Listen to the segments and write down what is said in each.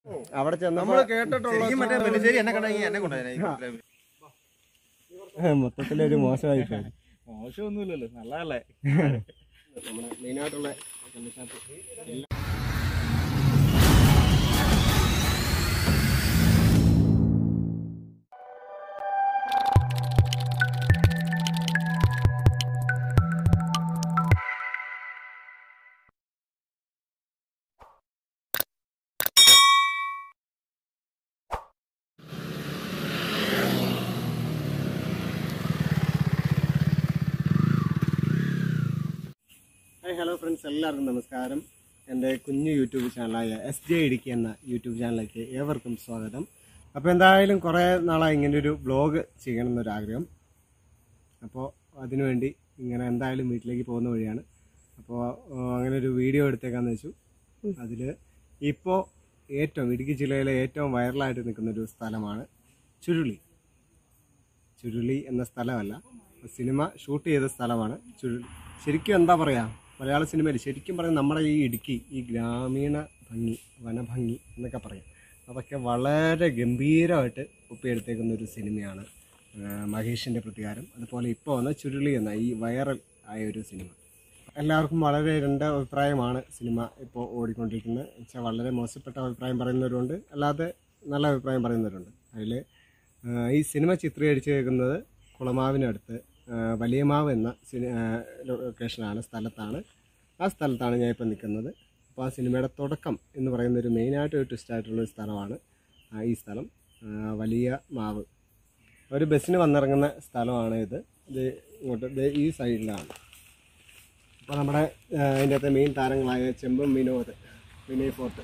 അവിടെ ചെന്നപ്പോ നമ്മള് കേട്ടിട്ടുള്ള ശരിക്കും മറ്റേ വെള്ളിശ്ശേരി എന്നെ കണ്ടെങ്കിൽ എന്നെ കൊണ്ടുപോയി മൊത്തത്തിലൊരു മോശമായി പോയി മോശമൊന്നുമില്ലല്ലോ നല്ലതല്ലേ നമ്മുടെ മെയിനായിട്ടുള്ള ഹായ് ഹലോ ഫ്രണ്ട്സ് എല്ലാവർക്കും നമസ്കാരം എൻ്റെ കുഞ്ഞു യൂട്യൂബ് ചാനലായ എസ് ജെ ഇടുക്കി എന്ന യൂട്യൂബ് ചാനലിലേക്ക് ഏവർക്കും സ്വാഗതം അപ്പോൾ എന്തായാലും കുറേ നാളായി ഇങ്ങനെ ഒരു വ്ലോഗ് ചെയ്യണം എന്നൊരാഗ്രഹം അപ്പോൾ അതിനുവേണ്ടി ഇങ്ങനെ എന്തായാലും വീട്ടിലേക്ക് പോകുന്ന വഴിയാണ് അപ്പോൾ അങ്ങനെ ഒരു വീഡിയോ എടുത്തേക്കാന്ന് വെച്ചു അതിൽ ഇപ്പോൾ ഏറ്റവും ഇടുക്കി ജില്ലയിലെ ഏറ്റവും വൈറലായിട്ട് നിൽക്കുന്ന ഒരു സ്ഥലമാണ് ചുരുളി ചുരുളി എന്ന സ്ഥലമല്ല സിനിമ ഷൂട്ട് ചെയ്ത സ്ഥലമാണ് ചുരുളി ശരിക്കും എന്താ പറയുക മലയാള സിനിമയിൽ ശരിക്കും പറയും നമ്മുടെ ഈ ഇടുക്കി ഈ ഗ്രാമീണ ഭംഗി വനഭംഗി എന്നൊക്കെ പറയും അതൊക്കെ വളരെ ഗംഭീരമായിട്ട് ഒപ്പിയെടുത്തേക്കുന്ന ഒരു സിനിമയാണ് ആ, മഹേഷിൻ്റെ പ്രതികാരം അതുപോലെ ഇപ്പോൾ വന്ന ചുരുളി എന്ന ഈ വൈറൽ ആയ ഒരു സിനിമ എല്ലാവർക്കും വളരെ രണ്ട് അഭിപ്രായമാണ് സിനിമ ഇപ്പോൾ ഓടിക്കൊണ്ടിരിക്കുന്നത് വെച്ചാൽ വളരെ മോശപ്പെട്ട അഭിപ്രായം പറയുന്നവരുണ്ട് അല്ലാതെ നല്ല അഭിപ്രായം പറയുന്നവരുണ്ട് അതിൽ ഈ സിനിമ ചിത്രീകരിച്ചേക്കുന്നത് കുളമാവിനടുത്ത് ആ, വലിയമാവ് എന്ന സിനി ആ, ലൊക്കേഷനാണ് സ്ഥലത്താണ് ആ സ്ഥലത്താണ് ഞാൻ ഇപ്പോൾ നിൽക്കുന്നത് അപ്പോൾ ആ സിനിമയുടെ തുടക്കം എന്ന് പറയുന്ന ഒരു മെയിനായിട്ട് ഒരു ട്വിസ്റ്റ് ആയിട്ടുള്ള ഒരു സ്ഥലമാണ് ആ, ഈ സ്ഥലം ആ, വലിയ മാവ് ഒരു ബസ്സിന് വന്നിറങ്ങുന്ന സ്ഥലമാണ് ഇത് ഇത് ഇങ്ങോട്ട് ഇത് ഈ സൈഡിലാണ് അപ്പോൾ നമ്മുടെ ആ, അതിൻ്റെ അകത്തെ മെയിൻ താരങ്ങളായ ചെമ്പം വിനോദ് വിനയ് ഫോർട്ട്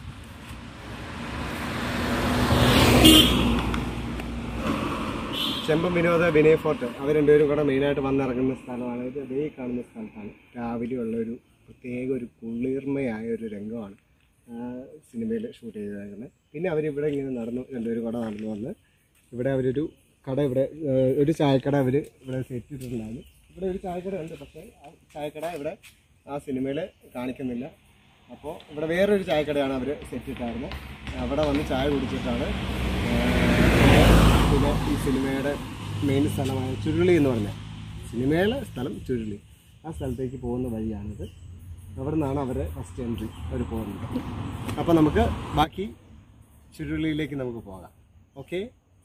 ചെമ്പം വിനോദ് വിനയ് ഫോർട്ട് അവർ രണ്ടുപേരും കൂടെ മെയിനായിട്ട് വന്നിറങ്ങുന്ന സ്ഥലമാണ് ഇത് ദേ ഈ കാണുന്ന സ്ഥലത്താണ് രാവിലെ ഉള്ള ഒരു പ്രത്യേക ഒരു കുളിർമയായ ഒരു രംഗമാണ് സിനിമയിൽ ഷൂട്ട് ചെയ്തേക്കുന്നത് പിന്നെ അവരിവിടെ ഇങ്ങനെ നടന്നു രണ്ടുപേരും കൂടെ നടന്നു വന്ന് ഇവിടെ അവരൊരു കട ഇവിടെ ആ, ഒരു ചായക്കട അവർ ഇവിടെ സെറ്റ് ചെയ്തിട്ടുണ്ടായിരുന്നു ഇവിടെ ഒരു ചായക്കട ഉണ്ട് പക്ഷേ ആ ചായക്കട ഇവിടെ ആ സിനിമയിൽ കാണിക്കുന്നില്ല അപ്പോൾ ഇവിടെ വേറൊരു ചായക്കടയാണ് അവർ സെറ്റ് ഇട്ടായിരുന്നത് അവിടെ വന്ന് ചായ കുടിച്ചിട്ടാണ് ആ, പിന്നെ ഈ സിനിമയുടെ മെയിൻ സ്ഥലമായ ചുരുളി എന്ന് പറഞ്ഞ സിനിമയിലെ സ്ഥലം ചുരുളി ആ സ്ഥലത്തേക്ക് പോകുന്ന വഴിയാണിത് അവിടെ നിന്നാണ് അവരെ ഫസ്റ്റ് എൻട്രി അവർ പോകുന്നത് അപ്പോൾ നമുക്ക് ബാക്കി ചുരുളിയിലേക്ക് നമുക്ക് പോകാം ഓക്കെ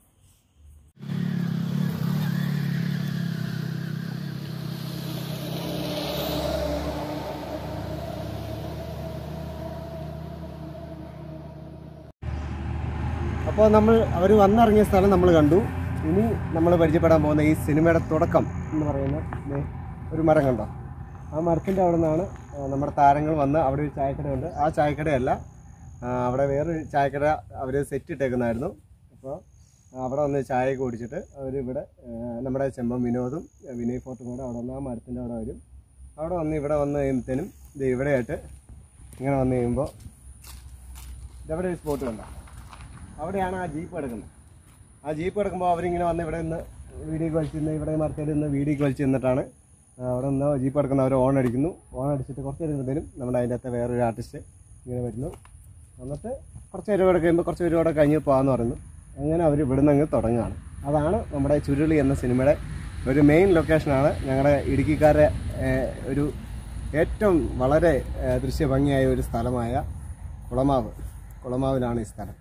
അപ്പോൾ നമ്മൾ അവർ വന്നിറങ്ങിയ സ്ഥലം നമ്മൾ കണ്ടു ഇനി നമ്മൾ പരിചയപ്പെടാൻ പോകുന്ന ഈ സിനിമയുടെ തുടക്കം എന്ന് പറയുന്ന ദേ ഒരു മരം കണ്ടോ ആ മരത്തിൻ്റെ അവിടെ നിന്നാണ് ആ, നമ്മുടെ താരങ്ങൾ വന്ന് അവിടെ ഒരു ചായക്കടയുണ്ട് ആ ചായക്കടയല്ല ആ, അവിടെ വേറൊരു ചായക്കട അവർ സെറ്റ് ഇട്ടേക്കുന്നായിരുന്നു അപ്പോൾ അവിടെ വന്ന് ചായയൊക്കെ കുടിച്ചിട്ട് അവർ ഇവിടെ ആ, നമ്മുടെ ചെമ്പം വിനോദും വിനയ് ഫോർട്ടും കൂടെ അവിടെ വന്ന് ആ മരത്തിൻ്റെ അവിടെ വരും അവിടെ വന്ന് ഇവിടെ വന്ന് കഴിയുമ്പോഴത്തേനും ഇത് ഇവിടെയായിട്ട് ഇങ്ങനെ വന്ന് കഴിയുമ്പോൾ ഇതെവിടെ ഒരു സ്പോട്ട് കണ്ടോ അവിടെയാണ് ആ ജീപ്പ് കിടക്കുന്നത് ആ ജീപ്പ് കിടക്കുമ്പോൾ അവരിങ്ങനെ വന്ന് ഇവിടെ നിന്ന് വീഡിയോ വലിച്ച് നിന്ന് ഇവിടെ മരത്തിൽ നിന്ന് വീഡിയോ വലിച്ച് നിന്നിട്ടാണ് ആ, അവിടെ നിന്ന് ജീപ്പ് കിടക്കുന്ന അവർ ഓൺ അടിക്കുന്നു ഓൺ അടിച്ചിട്ട് കുറച്ച് നേരത്തേനും നമ്മുടെ അതിൻ്റെ അകത്ത് വേറൊരു ആർട്ടിസ്റ്റ് ഇങ്ങനെ വരുന്നു എന്നിട്ട് കുറച്ച് പേര് കൂടെ കഴിയുമ്പോൾ കുറച്ച് പേര് കൂടെ കഴിഞ്ഞ് പോകാമെന്ന് പറയുന്നു അങ്ങനെ അവർ ഇവിടുന്ന് അങ്ങ് തുടങ്ങുകയാണ് അതാണ് നമ്മുടെ ചുരുളി എന്ന സിനിമയുടെ ഒരു മെയിൻ ലൊക്കേഷനാണ് ഞങ്ങളുടെ ഇടുക്കിക്കാരെ ഏഹ്, ഒരു ഏറ്റവും വളരെ ഏഹ്, ദൃശ്യഭംഗിയായ ഒരു സ്ഥലമായ കുളമാവ് കുളമാവിലാണ് ഈ സ്ഥലം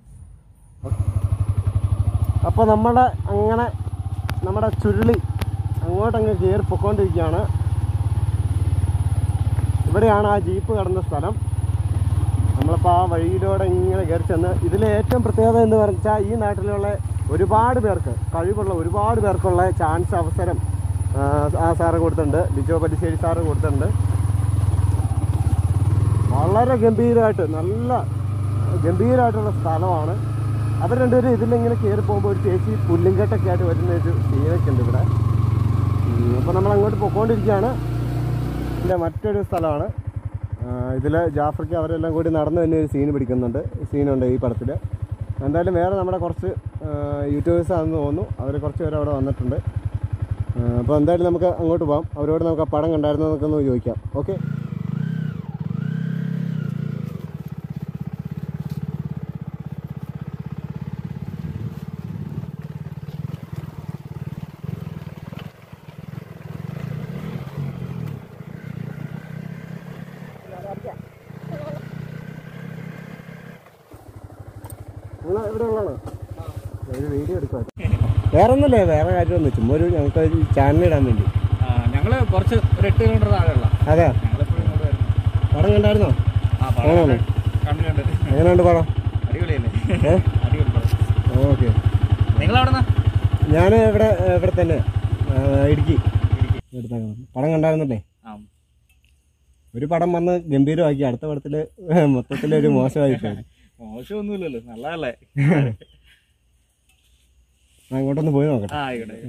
അപ്പോൾ നമ്മുടെ അങ്ങനെ നമ്മുടെ ചുരുളി അങ്ങോട്ടങ്ങ് കയറി പൊക്കോണ്ടിരിക്കുകയാണ് ഇവിടെയാണ് ആ ജീപ്പ് കടന്ന സ്ഥലം നമ്മളിപ്പോൾ ആ വഴിയിലൂടെ ഇങ്ങനെ കയറി ചെന്ന് ഇതിലെ ഏറ്റവും പ്രത്യേകത എന്ന് പറഞ്ഞാൽ ഈ നാട്ടിലുള്ള ഒരുപാട് പേർക്ക് കഴിവുള്ള ഒരുപാട് പേർക്കുള്ള ചാൻസ് അവസരം ആ, ആ സാറ് കൊടുത്തിട്ടുണ്ട് ലിജോ പല്ലിശ്ശേരി സാറ് കൊടുത്തിട്ടുണ്ട് വളരെ ഗംഭീരമായിട്ട് നല്ല ഗംഭീരമായിട്ടുള്ള സ്ഥലമാണ് അവർ രണ്ടുപേരും ഇതിലിങ്ങനെ കയറി പോകുമ്പോൾ ഒരു ചേച്ചി പുല്ലിങ്കട്ടൊക്കെ ആയിട്ട് വരുന്ന ഒരു സീനൊക്കെ ഉണ്ട് ഇവിടെ അപ്പോൾ നമ്മൾ അങ്ങോട്ട് പൊക്കോണ്ടിരിക്കുകയാണ് ഇതിൻ്റെ മറ്റൊരു സ്ഥലമാണ് ഇതിൽ ജാഫർക്ക് അവരെല്ലാം കൂടി നടന്നു തന്നെ ഒരു സീൻ പിടിക്കുന്നുണ്ട് സീനുണ്ട് ഈ പടത്തിൽ എന്തായാലും വേറെ നമ്മുടെ കുറച്ച് യൂട്യൂബേഴ്സ് ആണെന്ന് തോന്നുന്നു അവർ കുറച്ച് പേര് അവിടെ വന്നിട്ടുണ്ട് അപ്പോൾ എന്തായാലും നമുക്ക് അങ്ങോട്ട് പോകാം അവരോട് നമുക്ക് ആ പടം കണ്ടായിരുന്നോ എന്നൊക്കെ ഒന്ന് ചോദിക്കാം ഓക്കെ നിങ്ങൾ ഇവിടെ ഉള്ളതാണോ ഒരു വീഡിയോ എടുക്കാം വേറെ ഒന്നുമില്ല വേറെ കാര്യമൊന്നും ചുമ്മാ ഒരു ഞങ്ങൾക്ക് ചാനൽ ഇടാൻ വേണ്ടി ആ, ഞങ്ങള് കുറച്ച് ഒരു എട്ട് കിലോമീറ്റർ താഴെയുള്ള അതെ ഞങ്ങളിപ്പോഴും ഇങ്ങോട്ട് വരുന്നു പടം കണ്ടായിരുന്നോ ആ പടം ആണോ? കണ്ടു കണ്ടത് എങ്ങനെയുണ്ട് പടം അടിപൊളിയല്ലേ ഏ അടിപൊളി പടം ഓക്കെ നിങ്ങൾ എവിടെ ഞാൻ ഇവിടെ ഇവിടെ തന്നെ ആ, ഇടുക്കി എടുത്തേക്കണം പടം കണ്ടായിരുന്നല്ലേ ആ ഒരു പടം വന്ന് ഗംഭീരമാക്കി അടുത്ത പടത്തിൽ മൊത്തത്തിലൊരു മോശമായി പോയി മോശമൊന്നുമില്ലല്ലോ നല്ലതല്ലേ ഞാൻ അങ്ങോട്ടൊന്ന് പോയി നോക്കട്ടെ ആ ആയിക്കോട്ടെ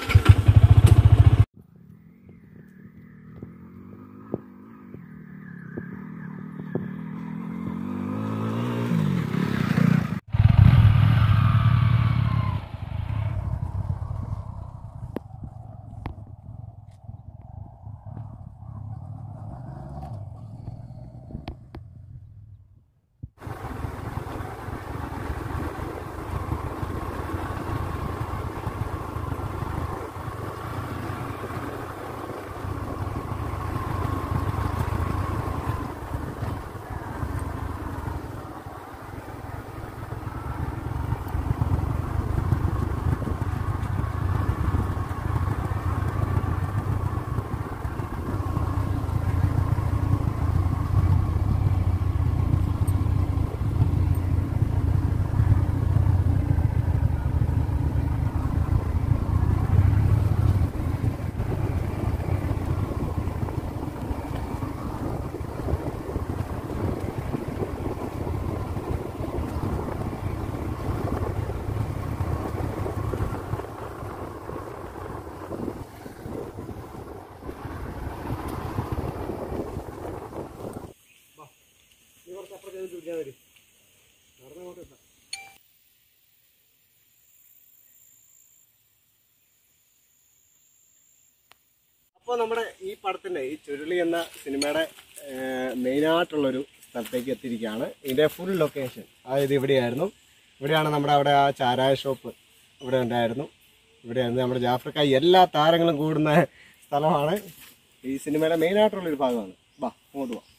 അപ്പോൾ നമ്മുടെ ഈ പടത്തിന്റെ ഈ ചുരുളി എന്ന സിനിമയുടെ മെയിനായിട്ടുള്ളൊരു സ്ഥലത്തേക്ക് എത്തിയിരിക്കുകയാണ് ഇതിന്റെ ഫുൾ ലൊക്കേഷൻ അതായത് ഇവിടെയായിരുന്നു ഇവിടെയാണ് നമ്മുടെ അവിടെ ആ ചാരായ ഷോപ്പ് ഇവിടെ ഉണ്ടായിരുന്നു ഇവിടെയായിരുന്നു നമ്മുടെ ജാഫ്രിക്ക എല്ലാ താരങ്ങളും കൂടുന്ന സ്ഥലമാണ് ഈ സിനിമയുടെ മെയിനായിട്ടുള്ളൊരു ഭാഗമാണ് വാ അങ്ങോട്ട് വാ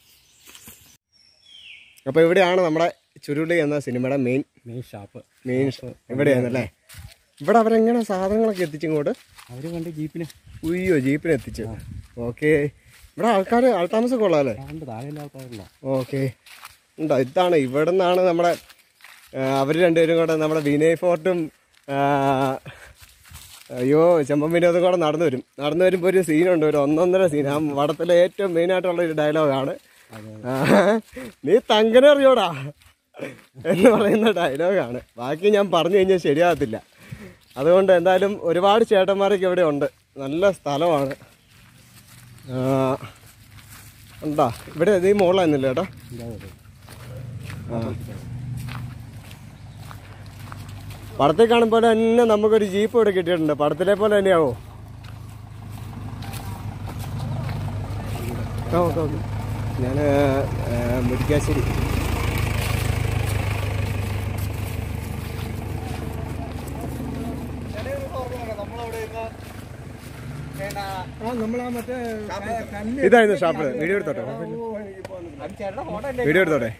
അപ്പോൾ ഇവിടെയാണ് നമ്മുടെ ചുരുളി എന്ന സിനിമയുടെ മെയിൻ മെയിൻ ഷാപ്പ് മെയിൻ ഇവിടെയാണല്ലേ ഇവിടെ അവരെങ്ങനെ സാധനങ്ങളൊക്കെ എത്തിച്ചിങ്ങോട്ട് അവര് കണ്ട് ജീപ്പിന് ഉയ്യോ ജീപ്പിന് എത്തിച്ചു ഓക്കെ ഇവിടെ ആൾക്കാർ ആൾത്താമസമൊക്കെ ഉള്ളതല്ലേ കണ്ട് താഴെയുള്ള ആൾക്കാരുള്ള ഓക്കെ ഉണ്ടോ ഇതാണ് ഇവിടെ നിന്നാണ് നമ്മുടെ അവർ രണ്ടുപേരും കൂടെ നമ്മുടെ വിനയ് ഫോർട്ടും ആ, അയ്യോ ചെമ്പൻ വിനോദം കൂടെ നടന്നു വരും നടന്നു വരുമ്പോൾ ഒരു സീനുണ്ട് ഒരു ഒന്നൊന്നര സീൻ ആ വടത്തിലെ ഏറ്റവും മെയിനായിട്ടുള്ള ഒരു ഡയലോഗാണ് നീ തങ്കനെ അറിയോടാ എന്ന് പറയുന്ന ഡയലോഗാണ് ബാക്കി ഞാൻ പറഞ്ഞു കഴിഞ്ഞാൽ ശരിയാകത്തില്ല അതുകൊണ്ട് എന്തായാലും ഒരുപാട് ചേട്ടന്മാരൊക്കെ ഇവിടെ ഉണ്ട് നല്ല സ്ഥലമാണ് ആ, ഉണ്ടോ ഇവിടെ ഈ മുകളിലായിരുന്നില്ല ചേട്ടാ പടത്തിൽ കാണുമ്പോൾ തന്നെ നമുക്കൊരു ജീപ്പ് ഇവിടെ കിട്ടിയിട്ടുണ്ട് പടത്തിലെ പോലെ തന്നെയാവോ ആ ഓക്കെ ഓക്കെ ഞാൻ മുരിക്കാശ്ശേരി ഇതായിരുന്നു ഷാപ്പിൽ വീഡിയോ എടുത്തോട്ടെ വീഡിയോ എടുത്തോട്ടെ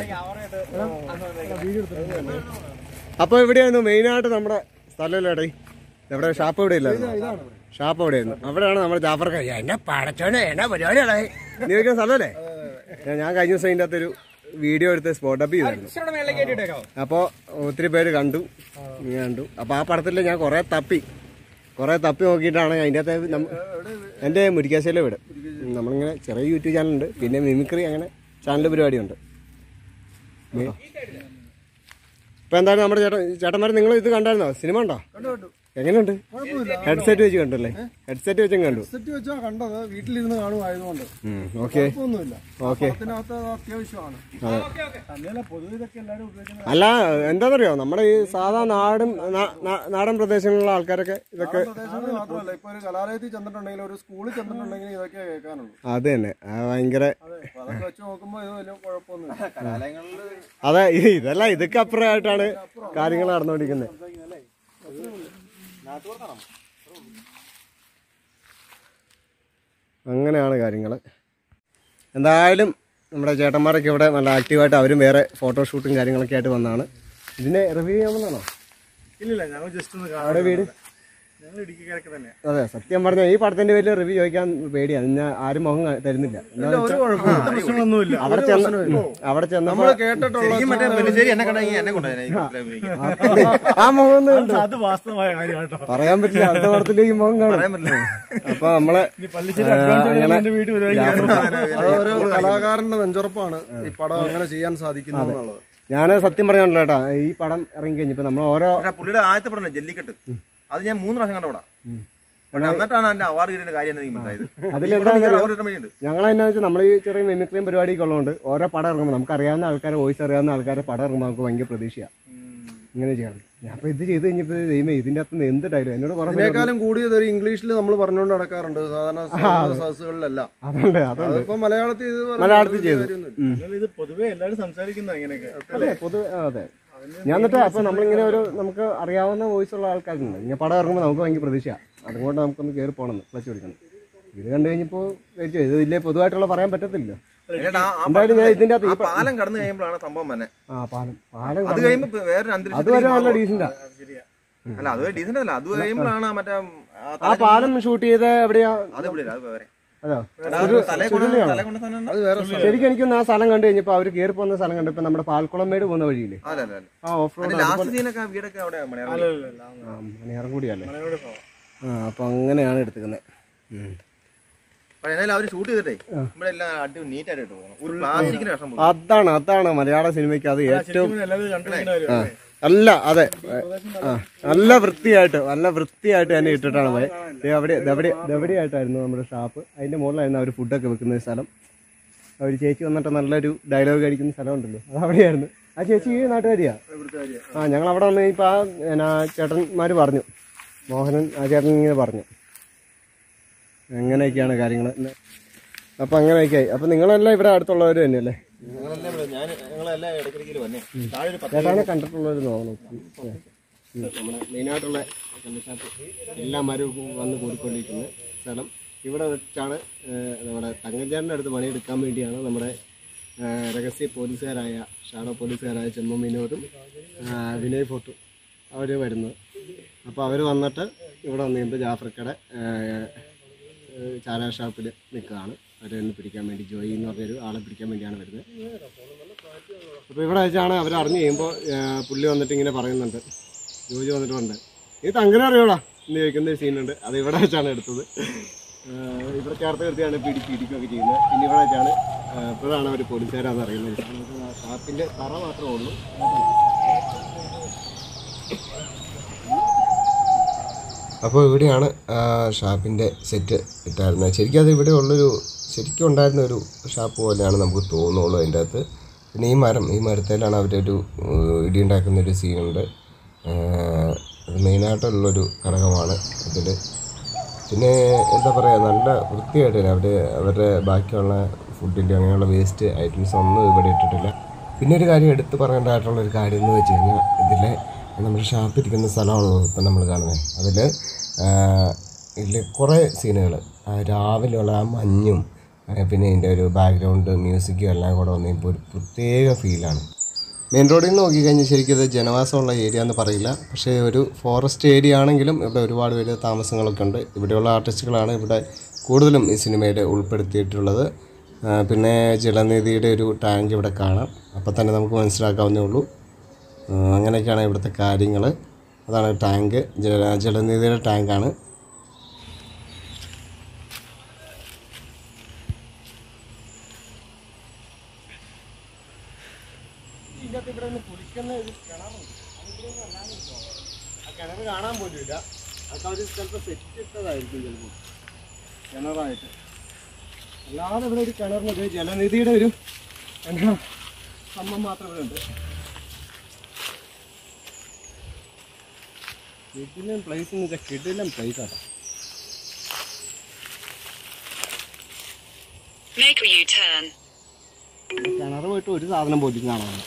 അപ്പോൾ ഇവിടെയായിരുന്നു മെയിനായിട്ട് നമ്മുടെ സ്ഥലമില്ലേടേ നമ്മുടെ ഷാപ്പ് ഇവിടെ ഇല്ലായിരുന്നു ഷാപ്പ് എവിടെയായിരുന്നു അവിടെയാണ് നമ്മുടെ ജാഫർ ഖാൻ എന്നെ പടച്ചോനെ എന്നാ പരിപാടിയാണേ നീ വയ്ക്കുന്ന സ്ഥലമല്ലേ ഞാൻ- ഞാൻ കഴിഞ്ഞ ദിവസം ഇതിൻ്റെ അകത്തൊരു വീഡിയോ എടുത്ത് സ്പോട്ട് അപ്പ് ചെയ്തായിരുന്നു അപ്പോൾ ഒത്തിരി പേര് കണ്ടു നീ കണ്ടു അപ്പോൾ ആ പടത്തിൽ ഞാൻ കുറേ തപ്പി കുറേ തപ്പി നോക്കിയിട്ടാണ് അതിൻ്റെ അകത്ത് നമ്മ- എൻ്റെ മുരിക്കാശ്ശേരിയിലെ വീട് നമ്മളിങ്ങനെ ചെറിയ യൂട്യൂബ് ചാനലുണ്ട് പിന്നെ മിമിക്രി അങ്ങനെ ചാനൽ പരിപാടിയുണ്ട് ഇപ്പൊ എന്തായാലും നമ്മുടെ ചേട്ടൻ ചേട്ടന്മാർ നിങ്ങൾ ഇത് കണ്ടായിരുന്നോ സിനിമ ഉണ്ടോ എങ്ങനെയുണ്ട് ഹെഡ്സെറ്റ് വെച്ച് കണ്ടല്ലേ ഹെഡ്സെറ്റ് വെച്ചും കണ്ടു സെറ്റ് വെച്ചാ കണ്ടത് വീട്ടിലിരുന്ന് കാണുമായതുകൊണ്ട് ഓക്കെ ഒന്നുമില്ല ഓക്കെ അതിനകത്ത് അത് അത്യാവശ്യമാണ് തന്നെയല്ല പൊതുവെ ഇതൊക്കെ എല്ലാവരും ഉപയോഗിക്കുന്നത് അല്ല എന്താണെന്നറിയോ നമ്മുടെ ഈ സാധാ നാടും നാ- നാ- നാടൻ പ്രദേശങ്ങളിലുള്ള ആൾക്കാരൊക്കെ ഇതൊക്കെ പ്രദേശങ്ങളിൽ മാത്രമല്ല ഇപ്പൊ ഒരു കലാലയത്തിൽ ചെന്നിട്ടുണ്ടെങ്കിൽ ഒരു സ്കൂളിൽ ചെന്നിട്ടുണ്ടെങ്കിൽ ഇതൊക്കെ കേൾക്കാനുള്ളൂ അത് തന്നെ ആ, ഭയങ്കര അതെ അപ്പൊ അതൊക്കെ വെച്ച് നോക്കുമ്പോ ഇത് വലിയ കുഴപ്പമൊന്നുമില്ല കലാലയങ്ങളിൽ അതെ ഇത് ഇതല്ല ഇതൊക്കെ അപ്പുറമായിട്ടാണ് കാര്യങ്ങൾ നടന്നുകൊണ്ടിരിക്കുന്നത് അങ്ങനെയാണ് കാര്യങ്ങൾ എന്തായാലും നമ്മുടെ ചേട്ടന്മാരൊക്കെ ഇവിടെ നല്ല ആക്റ്റീവായിട്ട് അവരും വേറെ ഫോട്ടോഷൂട്ടും കാര്യങ്ങളൊക്കെ ആയിട്ട് വന്നാണ് ഇതിനെ റിവ്യൂ ചെയ്യാമെന്നാണോ ഇല്ലില്ല ഞങ്ങൾ ജസ്റ്റ് ഒന്ന് അവിടെ വീട് ഞങ്ങൾ ഇടുക്കിക്കാരൊക്കെ തന്നെ അതെ സത്യം പറഞ്ഞ ഈ പടത്തിന്റെ പേരിൽ റിവ്യൂ ചോദിക്കാൻ പേടിയാണ് ഇന്ന് ആരും മുഖം കാ- തരുന്നില്ല എന്താന്ന് വെച്ചാ, പ്രശ്നങ്ങളൊന്നുമില്ല അവിടെ ചെന്ന് ഉം, അവിടെ ചെന്നപ്പോ നമ്മള് കേട്ടിട്ടുള്ള ശരിക്കും മറ്റേ പെണ്ണിശ്ശേരി എന്നെ കണ്ടെങ്കിൽ എന്നെ കൊണ്ടുപോയി ആ മുഖം ഒന്നും ഉണ്ട് അത് വാസ്തവമായ കാര്യമാട്ടോ പറയാൻ പറ്റില്ല അടുത്ത പടത്തിൽ ഈ മുഖം കാണും അപ്പൊ നമ്മളെ ഇനി പള്ളിശ്ശേരി അഡ്വാൻസ് അങ്ങനെ എന്റെ വീട്ടിൽ വരുവാണെങ്കിൽ അതൊരു കലാകാരന്റെ നെഞ്ചുറപ്പാണ് ഈ പടം അങ്ങനെ ചെയ്യാൻ സാധിക്കുന്നു എന്നുള്ളത് ഞാൻ സത്യം പറഞ്ഞാണല്ലോ ചേട്ടാ ഈ പടം ഇറങ്ങി കഴിഞ്ഞപ്പോ നമ്മൾ ഓരോ പുള്ളിയുടെ ആദ്യത്തെ പടം ജല്ലിക്കെട്ട് അത് ഞാൻ മൂന്ന് പ്രാവശ്യം കണ്ടോടാ പക്ഷെ എന്നിട്ടാണ് എന്റെ അവാർഡ് കിട്ടുന്ന കാര്യം എനിക്ക് മനസ്സിലായത് അതിലെന്താണെന്ന് അറിയോ? award കിട്ടാൻ വേണ്ടിയുണ്ട്. ഞങ്ങൾ എന്നാ വെച്ചാൽ നമ്മൾ ഈ ചെറിയ മിമിക്രിയും പരിപാടിയൊക്കെ ഉള്ളതുകൊണ്ട് ഓരോ പടം ഇറങ്ങുമ്പോൾ നമുക്ക് അറിയാവുന്ന ആൾക്കാരെ വോയിസ് അറിയാവുന്ന ആൾക്കാരെ പടം ഇറങ്ങുമ്പോൾ നമുക്ക് ഭയങ്കര പ്രതീക്ഷയാണ് ഇങ്ങനെ ചെയ്യണം ഞാൻ അപ്പൊ ഇത് ചെയ്ത് കഴിഞ്ഞപ്പോൾ ദൈവമേ ഇതിന്റെ അകത്ത് നിന്ന് എന്ത് ഡയലോഗ് എന്നോട് പറഞ്ഞു ഇതിനേക്കാളും കൂടിയത് ഒരു ഇംഗ്ലീഷിൽ നമ്മൾ പറഞ്ഞുകൊണ്ട് നടക്കാറുണ്ട് സാധാരണ സദസ്സുകളിലല്ല അതുണ്ട് അതുണ്ട് അതിപ്പോ മലയാളത്തിൽ ഇത് പറഞ്ഞ മലയാളത്തിൽ ഒരു ചെയ്തു കാര്യമൊന്നുമില്ല. ഉം. നിങ്ങൾ ഇത് പൊതുവെ എല്ലാവരും സംസാരിക്കുന്ന ഇങ്ങനെയൊക്കെ അതെ പൊതുവെ ആ, അതെ ഞാൻ എന്നിട്ട് അപ്പൊ നമ്മളിങ്ങനെ ഒരു നമുക്ക് അറിയാവുന്ന വോയിസ് ഉള്ള ആൾക്കാരുണ്ട് ഇങ്ങനെ പടം ഇറങ്ങുമ്പോൾ നമുക്ക് ഭയങ്കര പ്രതീക്ഷയാണ് അതുകൊണ്ട് നമുക്കൊന്ന് കയറി പോകണം ക്ലച്ച് പിടിക്കണം ഇത് കണ്ടു കഴിഞ്ഞപ്പോൾ കഴിച്ചു ഇത് ഇല്ലേ പൊതുവായിട്ടുള്ള പറയാൻ പറ്റത്തില്ല എന്നിട്ട് ആ- ആ എന്തായാലും ഞാൻ ഇതിന്റെ അകത്ത് ആ ഈ പ- പാലം കടന്നു കഴിയുമ്പോഴാണ് സംഭവം തന്നെ ആ പാലം പാലം അത് കടന്ന് കഴിയുമ്പോ ഇപ്പൊ വേറൊരു അതുവരെ നല്ല അന്തരീക്ഷം ഡീസന്റാ അല്ല അത് ഡീസന്റ് അല്ല അത് കഴിയുമ്പോഴാണ് മറ്റേ ആ ആ പാലം ഷൂട്ട് ചെയ്ത് എവിടെയാ അത് ഇവിടെ അത് വേറെ അതോ തലേ കൊണ്ട് തലേ കൊണ്ട് സാധനം അത് വേറെ സ്ഥലം. ശരിക്കും എനിക്കൊന്ന് ആ സ്ഥലം കണ്ടു കഴിഞ്ഞപ്പോ അവര് കയറി പോകുന്ന സ്ഥലം കണ്ടപ്പോ നമ്മുടെ പാൽക്കുളമേട് പോകുന്ന വഴിയില്ലേ അല്ല അല്ല അല്ല ആ ഓഫ് റോഡ് അതിന്റെ ലാസ്റ്റ് സീനൊക്കെ ആ വീടൊക്കെ അവിടെ മണിയാറ് മണിയാറും കൂടിയല്ലേ മലയോട് പോവാം ആ അപ്പൊ അങ്ങനെയാണ് എടുത്തുക്കുന്നത് പക്ഷെ എന്നാലും അവര് ഷൂട്ട് ചെയ്തിട്ടേ ഇവിടെ എല്ലാം അടി നീറ്റ് ആയിട്ട് പോകണം ഒരു പ്ലാസ്റ്റിക്കിന്റെ കഷ്ണം പോലും അതാണ് അതാണ് മലയാള സിനിമയ്ക്ക് അത് ഏറ്റവും എല്ലാവരും കണ്ടിരിക്കുന്ന കാര്യം അല്ല അതെ ആ നല്ല വൃത്തിയായിട്ട് നല്ല വൃത്തിയായിട്ട് തന്നെ ഇട്ടിട്ടാണ് പോയത് ദേ അവിടെ ദവിടെ ദവിടെയായിട്ടായിരുന്നു നമ്മുടെ ഷാപ്പ് അതിന്റെ മുകളിലായിരുന്നു അവർ ഫുഡൊക്കെ വെക്കുന്ന സ്ഥലം അവർ ചേച്ചി വന്നിട്ട് നല്ലൊരു ഡയലോഗ് അടിക്കുന്ന സ്ഥലമുണ്ടല്ലോ അത് അവിടെയായിരുന്നു ആ ചേച്ചി ഈ നാട്ടുകാരിയാ ആ ഞങ്ങൾ അവിടെ വന്ന് ഇപ്പൊ ആ എന്നാ ചേട്ടന്മാര് പറഞ്ഞു മോഹനൻ ആ ചേട്ടൻ ഇങ്ങനെ പറഞ്ഞു അങ്ങനെയൊക്കെയാണ് കാര്യങ്ങൾ അപ്പൊ അങ്ങനെയൊക്കെയായി അപ്പൊ നിങ്ങളെല്ലാം ഇവിടെ അടുത്തുള്ളവർ തന്നെയല്ലേ ഞങ്ങളെല്ലാം ഇവിടെ- ഞാൻ ഞങ്ങളെല്ലാം ഇടയ്ക്കിടയ്ക്ക് വന്നേ താഴെ ഒരു പത്ത് ചേട്ടാനെ കണ്ടിട്ടുള്ളവർ നോക്കണം നമ്മുടെ മെയിനായിട്ടുള്ള കള്ളുഷാപ്പ് എല്ലാമാരും വന്ന് കൂടിക്കൊണ്ടിരിക്കുന്ന സ്ഥലം ഇവിടെ വെച്ചാണ് ഏഹ്, നമ്മുടെ തങ്കഞ്ചേട്ടൻ്റെ അടുത്ത് പണിയെടുക്കാൻ വേണ്ടിയാണ് നമ്മുടെ ഏഹ്, രഹസ്യ പോലീസുകാരായ ഷാഡോ പോലീസുകാരായ ചെമ്മ വിനോദും ഏഹ്, വിനയ് ഫോട്ടും അവർ വരുന്നത് അപ്പോൾ അവർ വന്നിട്ട് ഇവിടെ വന്ന് കഴിയുമ്പോൾ ജാഫർക്കടെ ചാരാ ഷാപ്പിൽ നിൽക്കുകയാണ് അവരെ ഒന്ന് പിടിക്കാൻ വേണ്ടി ജോയി എന്ന് പറഞ്ഞൊരു ആളെ പിടിക്കാൻ വേണ്ടിയാണ് വരുന്നത് അപ്പോൾ ഇവിടെ വെച്ചാണ് അവർ അറിഞ്ഞു കഴിയുമ്പോൾ പുള്ളി വന്നിട്ട് ഇങ്ങനെ പറയുന്നുണ്ട് ജോജി വന്നിട്ട് ഉണ്ട് ഈ തങ്ങനെ അറിയോളാ എന്ന് ചോദിക്കുന്ന ഒരു സീനുണ്ട് അത് ഇവിടെ വെച്ചാണ് എടുത്തത് ഏഹ് ഇവിടെ ചേർത്ത് നിർത്തിയാണ് പിടിച്ച് ഇടിക്കുകയൊക്കെ ചെയ്യുന്നത് പിന്നെ ഇവിടെ വെച്ചാണ് ഏഹ് ഇപ്പോഴാണ് അവർ പോലീസുകാരാന്ന് അറിയുന്നത് ഷാപ്പിൻ്റെ തറ മാത്രമേ ഉള്ളൂ അപ്പോൾ ഇവിടെയാണ് ആ ഷാപ്പിൻ്റെ സെറ്റ് ഇട്ടായിരുന്നത് ശരിക്കും അത് ഇവിടെ ഉള്ളൊരു ശരിക്കും ഉണ്ടായിരുന്ന ഒരു ഷാപ്പ് പോലെയാണ് നമുക്ക് തോന്നുള്ളൂ അതിൻ്റെ അകത്ത് പിന്നെ ഈ മരം ഈ മരത്തേലാണ് അവരൊരു ഏഹ്, ഇടിയുണ്ടാക്കുന്ന ഒരു സീനുണ്ട് ഏഹ്, അത് മെയിനായിട്ടുള്ളൊരു ഘടകമാണ് ഇതിൽ പിന്നെ എന്താ പറയുക നല്ല വൃത്തിയായിട്ട് തന്നെ അവർ അവരുടെ ബാക്കിയുള്ള ഫുഡിൻ്റെ അങ്ങനെയുള്ള വേസ്റ്റ് ഐറ്റംസ് ഒന്നും ഇവിടെ ഇട്ടിട്ടില്ല പിന്നെ ഒരു കാര്യം എടുത്ത് പറയേണ്ടതായിട്ടുള്ള ഒരു കാര്യം എന്ന് വെച്ച് കഴിഞ്ഞാൽ ഇതിലെ നമ്മുടെ ഷാപ്പ് ഇരിക്കുന്ന സ്ഥലമാണല്ലോ ഇപ്പം നമ്മൾ കാണുന്നത് അതിൽ ഇതിൽ കുറേ സീനുകൾ രാവിലെയുള്ള ആ മഞ്ഞും ആ, പിന്നെ ഇതിൻ്റെ ഒരു ബാക്ക്ഗ്രൗണ്ട് മ്യൂസിക്കും എല്ലാം കൂടെ വന്ന് ഇപ്പോൾ ഒരു പ്രത്യേക ഫീലാണ് മെയിൻ റോഡിൽ നിന്ന് നോക്കിക്കഴിഞ്ഞാൽ ശരിക്കും ഇത് ജനവാസമുള്ള ഏരിയ എന്ന് പറയില്ല പക്ഷേ ഒരു ഫോറസ്റ്റ് ഏരിയ ആണെങ്കിലും ഇവിടെ ഒരുപാട് പേര് താമസങ്ങളൊക്കെ ഉണ്ട് ഇവിടെയുള്ള ആർട്ടിസ്റ്റുകളാണ് ഇവിടെ കൂടുതലും ഈ സിനിമയിൽ ഉൾപ്പെടുത്തിയിട്ടുള്ളത് ആ, പിന്നെ ജലനിധിയുടെ ഒരു ടാങ്ക് ഇവിടെ കാണാം അപ്പോൾ തന്നെ നമുക്ക് മനസ്സിലാക്കാവുന്നേ ഉള്ളൂ ആ, അങ്ങനെയൊക്കെയാണ് ഇവിടുത്തെ കാര്യങ്ങൾ അതാണ് ടാങ്ക് ജല ജലനിധിയുടെ ടാങ്കാണ് ഇതിനകത്ത് ഇവിടെ നിന്ന് കുളിക്കുന്ന ഒരു കിണറുണ്ട് അതിവിടെ നിന്ന് അല്ലാതെ പോകാം. ആ കിണറ് കാണാൻ പോലും ഇല്ല അതൊക്കെ അവർ ചിലപ്പോൾ സെറ്റ് ഇട്ടതായിരിക്കും ചിലപ്പോൾ കിണറായിട്ട് അല്ലാതെ ഇവിടെ ഒരു കിണറിന് ഒരു ജലനിധിയുടെ ഒരു എന്നാ സംഭവം മാത്രം ഇവിടെ ഉണ്ട് കിടിലൻ പ്ലേസ് എന്ന് വെച്ചാൽ കിടിലൻ പ്ലേസ് ആട്ടോ Make a U-turn. കിണർ പോയിട്ട് ഒരു സാധനം പോലും കാണാനില്ല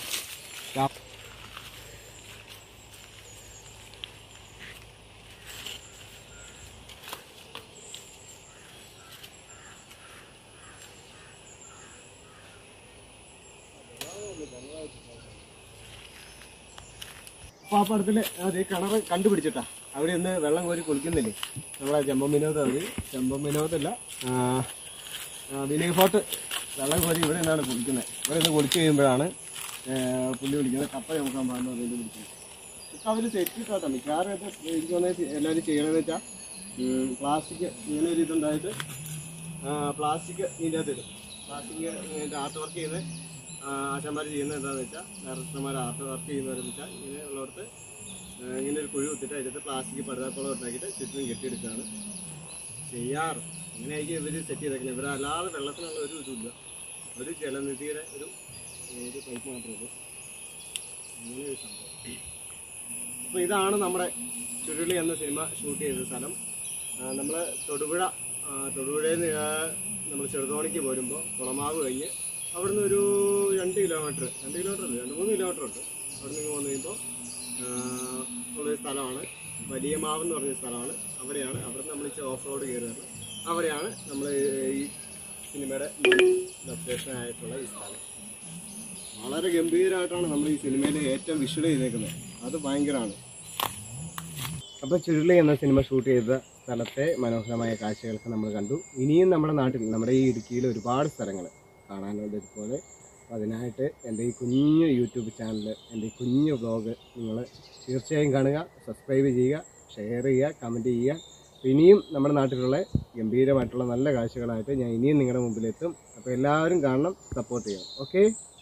അപ്പാപ്പടത്തിൽ അത് ഈ കിണർ കണ്ടുപിടിച്ചിട്ടാ അവിടെ നിന്ന് വെള്ളം കോരി കുളിക്കുന്നില്ലേ നമ്മളെ ചെമ്പം വിനോദം അവർ ചെമ്പം വിനോദമല്ല ആ, ആ, വിനയ് ഫോർട്ട് വെള്ളം കോരി ഇവിടെ നിന്നാണ് കുളിക്കുന്നത് ഇവിടെ നിന്ന് കുളിച്ച് കഴിയുമ്പോഴാണ് ഏ, പുള്ളി വിളിക്കുന്നത് കപ്പ ചുമക്കാൻ പാടുന്ന അതിൽ വിളിക്കുന്നത് ഇപ്പം അവർ സെറ്റിട്ടാട്ടോ മിക്കവാറും ഇത് എനിക്ക് തോന്നുന്നത് എല്ലാവരും ചെയ്യണമെന്ന് വെച്ചാൽ പ്ലാസ്റ്റിക് ഇങ്ങനെ ഒരു ഇതുണ്ടായിട്ട് പ്ലാസ്റ്റിക് ഇതിൻ്റെ അകത്ത് ഇടും പ്ലാസ്റ്റിക് ഇതിൻ്റെ ആർട്ട് വർക്ക് ചെയ്യുന്ന ആശാന്മാർ ചെയ്യുന്നത് എന്താണെന്ന് വെച്ചാൽ ഡയറക്ടർമാർ ആർട്ട് വർക്ക് ചെയ്യുന്നവരെന്ന് വെച്ചാൽ ഇങ്ങനെ ഉള്ളവർക്ക് ആ, ഇങ്ങനെ ഒരു കുഴി കുത്തിട്ട് അതിനകത്ത് പ്ലാസ്റ്റിക് പടുതാക്കോളം ഉണ്ടാക്കിയിട്ട് ചുറ്റും കെട്ടിയെടുക്കുകയാണ് ചെയ്യാറ് ഇങ്ങനെയായിരിക്കും ഇവർ സെറ്റ് ചെയ്തേക്കുന്നത് ഇവർ അല്ലാതെ വെള്ളത്തിനുള്ള ഒരു ഇതുമില്ല ഒരു ജലനിധിയുടെ ഒരു ഒരു പൈപ്പ് മാത്രമേ ഉള്ളൂ അങ്ങനെ ഒരു സംഭവം അപ്പോൾ ഇതാണ് നമ്മുടെ ചുരുളി എന്ന സിനിമ ഷൂട്ട് ചെയ്ത സ്ഥലം നമ്മൾ തൊടുപുഴ ആ, തൊടുപുഴയിൽ നിന്ന് നമ്മൾ ചെറുതോണിക്ക് പോരുമ്പോൾ കുളമാവ് കഴിഞ്ഞ് അവിടുന്ന് ഒരു രണ്ട് കിലോമീറ്റർ രണ്ട് കിലോമീറ്റർ അല്ല രണ്ട് മൂന്ന് കിലോമീറ്റർ ഉണ്ട് അവിടെ നിന്ന് വന്നു കഴിയുമ്പോൾ ഉള്ളൊരു സ്ഥലമാണ് വലിയ മാവ് എന്ന് പറഞ്ഞ സ്ഥലമാണ് അവിടെയാണ് അവിടെ നമ്മൾ ഇച്ചിരി ഓഫ് റോഡ് കയറുന്നത് അവിടെയാണ് നമ്മൾ ഈ സിനിമയുടെ ലൊക്കേഷൻ ആയിട്ടുള്ള ഈ സ്ഥലം വളരെ ഗംഭീരമായിട്ടാണ് നമ്മൾ ഈ സിനിമയിൽ ഏറ്റവും വിഷ്വൽ ചെയ്തേക്കുന്നത് അത് ഭയങ്കരമാണ് അപ്പോൾ ചുരുളി എന്ന സിനിമ ഷൂട്ട് ചെയ്ത സ്ഥലത്തെ മനോഹരമായ കാഴ്ചകളൊക്കെ നമ്മൾ കണ്ടു ഇനിയും നമ്മുടെ നാട്ടിൽ നമ്മുടെ ഈ ഇടുക്കിയിൽ ഒരുപാട് സ്ഥലങ്ങൾ കാണാനുണ്ട് ഇതുപോലെ അപ്പോൾ അതിനായിട്ട് എൻ്റെ ഈ കുഞ്ഞു യൂട്യൂബ് ചാനൽ എൻ്റെ ഈ കുഞ്ഞു വ്ളോഗ് നിങ്ങൾ തീർച്ചയായും കാണുക സബ്സ്ക്രൈബ് ചെയ്യുക ഷെയർ ചെയ്യുക കമൻറ്റ് ചെയ്യുക അപ്പോൾ ഇനിയും നമ്മുടെ നാട്ടിലുള്ള ഗംഭീരമായിട്ടുള്ള നല്ല കാഴ്ചകളായിട്ട് ഞാൻ ഇനിയും നിങ്ങളുടെ മുമ്പിലെത്തും അപ്പോൾ എല്ലാവരും കാണണം സപ്പോർട്ട് ചെയ്യണം ഓക്കെ